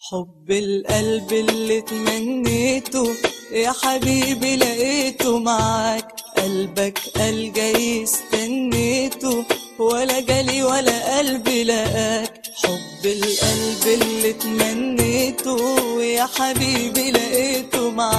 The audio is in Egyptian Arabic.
حب القلب اللي تمنيته يا حبيبي لقيته معاك قلبك قال جاي استنيته ولا جالي ولا قلبي لقاك حب القلب اللي تمنيته يا حبيبي لقيته معاك